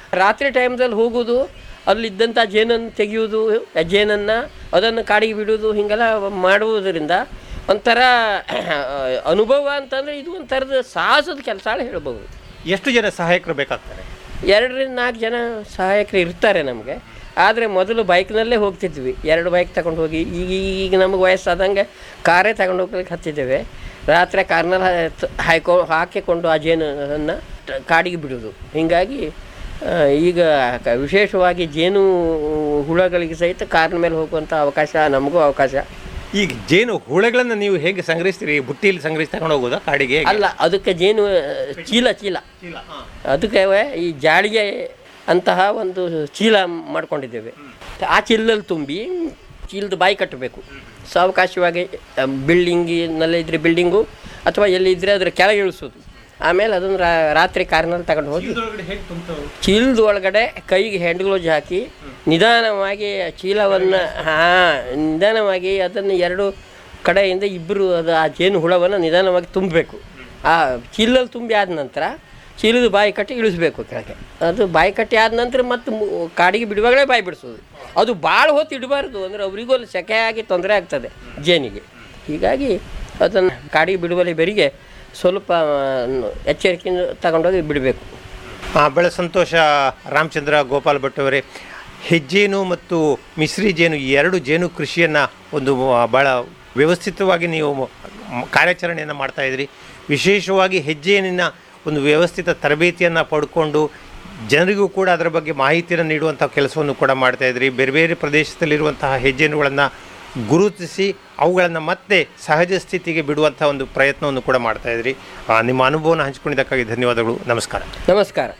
ರಾತ್ರಿ ಟೈಮ್ದಲ್ಲಿ ಹೋಗೋದು ಅಲ್ಲಿದ್ದಂಥ ಜೇನನ್ನು ತೆಗೆಯುವುದು ಆ ಜೇನನ್ನು ಅದನ್ನು ಕಾಡಿಗೆ ಬಿಡುವುದು ಹೀಗೆಲ್ಲ ಮಾಡುವುದರಿಂದ ಒಂಥರ ಅನುಭವ ಅಂತಂದರೆ ಇದು ಒಂಥರದ ಸಾಹಸದ ಕೆಲಸ ಹೇಳ್ಬೋದು ಎಷ್ಟು ಜನ ಸಹಾಯಕರು ಬೇಕಾಗ್ತಾರೆ ಎರಡರಿಂದ ನಾಲ್ಕು ಜನ ಸಹಾಯಕರು ಇರ್ತಾರೆ ನಮಗೆ ಆದರೆ ಮೊದಲು ಬೈಕ್ನಲ್ಲೇ ಹೋಗ್ತಿದ್ವಿ ಎರಡು ಬೈಕ್ ತಗೊಂಡು ಹೋಗಿ ಈಗ ಈಗ ನಮಗೆ ವಯಸ್ಸಾದಂಗೆ ಕಾರೇ ತಗೊಂಡು ಹೋಗ್ಲಿಕ್ಕೆ ಹತ್ತಿದ್ದೇವೆ ರಾತ್ರಿ ಕಾರ್ನಲ್ಲಿ ಹ- ಹಾಯ್ಕೊ ಹಾಕಿಕೊಂಡು ಆ ಜೇನನ್ನು ಟ- ಕಾಡಿಗೆ ಬಿಡೋದು ಹೀಗಾಗಿ ಆ, ಈಗ ಕ- ವಿಶೇಷವಾಗಿ ಜೇನು ಹುಳಗಳಿಗೆ ಸಹಿತ ಕಾರ್ನ ಮೇಲೆ ಹೋಗುವಂಥ ಅವಕಾಶ ನಮಗೂ ಅವಕಾಶ ಈಗ ಜೇನು ಹುಳಗಳನ್ನು ನೀವು ಹೇಗೆ ಸಂಗ್ರಹಿಸ್ತೀರಿ ಬುಟ್ಟಿಯಲ್ಲಿ ಸಂಗ್ರಹಿಸಿ ತಗೊಂಡು ಹೋಗೋದಾ ಕಾಡಿಗೆ ಹೇಗೆ? ಅಲ್ಲ ಅದಕ್ಕೆ ಜೇನು ಆ, ಚೀಲ ಚೀಲ ಅದಕ್ಕೆ ಈ ಜಾಳಿಗೆ ಅಂತಹ ಒಂದು ಚೀಲ ಮಾಡ್ಕೊಂಡಿದ್ದೇವೆ ಆ ಚೀಲದಲ್ಲಿ ತುಂಬಿ ಚೀಲದ ಬಾಯಿ ಕಟ್ಟಬೇಕು ಸಾವಕಾಶವಾಗಿ ಬಿಲ್ಡಿಂಗಿನಲ್ಲೇ ಇದ್ರೆ ಬಿಲ್ಡಿಂಗು ಅಥವಾ ಎಲ್ಲಿದ್ದರೆ ಅದರ ಕೆಳಗೆ ಇಳಿಸೋದು ಆಮೇಲೆ ಅದನ್ನು ರಾ- ರಾತ್ರಿ ಕಾರ್ನಲ್ಲಿ ತಗೊಂಡು ಹೋಗಿ ಚೀಲದ ಒಳಗಡೆ ಕೈಗೆ ಹ್ಯಾಂಡ್ ಗ್ಲೋಸ್ ಹಾಕಿ ನಿಧಾನವಾಗಿ ಚೀಲವನ್ನು ಹಾಂ ನಿಧಾನವಾಗಿ ಅದನ್ನು ಎರಡು ಕಡೆಯಿಂದ ಇಬ್ಬರು ಅದು ಆ ಜೇನು ಹುಳವನ್ನು ನಿಧಾನವಾಗಿ ತುಂಬಬೇಕು ಆ ಚೀಲದಲ್ಲಿ ತುಂಬಿ ಆದ ನಂತರ ಚೀಲದ ಬಾಯಿ ಕಟ್ಟಿ ಇಳಿಸ್ಬೇಕು ಕೆಳಗೆ ಅದು ಬಾಯಿ ಕಟ್ಟಿ ಆದ ನಂತರ ಮತ್ತೆ ಮು- ಕಾಡಿಗೆ ಬಿಡುವಾಗಲೇ ಬಾಯಿ ಬಿಡಿಸೋದು ಅದು ಭಾಳ ಹೊತ್ತು ಇಡಬಾರ್ದು ಅಂದರೆ ಅವರಿಗೂ ಅಲ್ಲಿ ಸೆಕೆ ಆಗಿ ತೊಂದರೆ ಆಗ್ತದೆ ಜೇನಿಗೆ ಹೀಗಾಗಿ ಅದನ್ನು ಕಾಡಿಗೆ ಬಿಡುವಲ್ಲಿ ಬೆರಿಗೆ ಸ್ವಲ್ಪ ಆ, ಎಚ್ಚರಿಕೆಯಿಂದ ತಗೊಂಡೋಗಿ ಬಿಡಬೇಕು ಆ, ಬೆಳ ಸಂತೋಷ ರಾಮಚಂದ್ರ ಗೋಪಾಲ್ ಭಟ್ ಅವರೇ ಹೆಜ್ಜೇನು ಮತ್ತು ಮಿಶ್ರಿ ಜೇನು ಈ ಎರಡು ಜೇನು ಕೃಷಿಯನ್ನು ಒಂದು ಆ, ಭಾಳ ವ್ಯವಸ್ಥಿತವಾಗಿ ನೀವು ಮ- ಕಾರ್ಯಾಚರಣೆಯನ್ನು ಮಾಡ್ತಾ ಇದ್ರಿ ವಿಶೇಷವಾಗಿ ಹೆಜ್ಜೇನಿನ ಒಂದು ವ್ಯವಸ್ಥಿತ ತರಬೇತಿಯನ್ನು ಪಡ್ಕೊಂಡು ಜನರಿಗೂ ಕೂಡ ಅದರ ಬಗ್ಗೆ ಮಾಹಿತಿಯನ್ನು ನೀಡುವಂಥ ಕೆಲಸವನ್ನು ಕೂಡ ಮಾಡ್ತಾ ಇದ್ರಿ ಬೇರೆ ಬೇರೆ ಪ್ರದೇಶದಲ್ಲಿರುವಂತಹ ಹೆಜ್ಜೇನುಗಳನ್ನು ಗುರುತಿಸಿ ಅವುಗಳನ್ನು ಮತ್ತೆ ಸಹಜ ಸ್ಥಿತಿಗೆ ಬಿಡುವಂಥ ಒಂದು ಪ್ರಯತ್ನವನ್ನು ಕೂಡ ಮಾಡ್ತಾ ಇದ್ರಿ ಆ, ನಿಮ್ಮ ಅನುಭವನ ಹಂಚಿಕೊಂಡಿದ್ದಕ್ಕಾಗಿ ಧನ್ಯವಾದಗಳು ನಮಸ್ಕಾರ ನಮಸ್ಕಾರ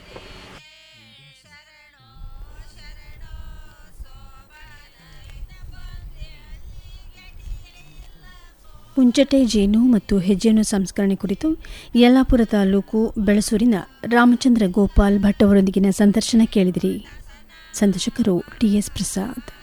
ಮುಂಚಟೆ ಜೇನು ಮತ್ತು ಹೆಜ್ಜೇನು ಸಂಸ್ಕರಣೆ ಕುರಿತು ಯಲ್ಲಾಪುರ ತಾಲೂಕು ಬೆಳಸೂರಿನ ರಾಮಚಂದ್ರ ಗೋಪಾಲ್ ಭಟ್ ಅವರೊಂದಿಗಿನ ಸಂದರ್ಶನ ಕೇಳಿದಿರಿ ಸಂದರ್ಶಕರು ಟಿಎಸ್ ಪ್ರಸಾದ್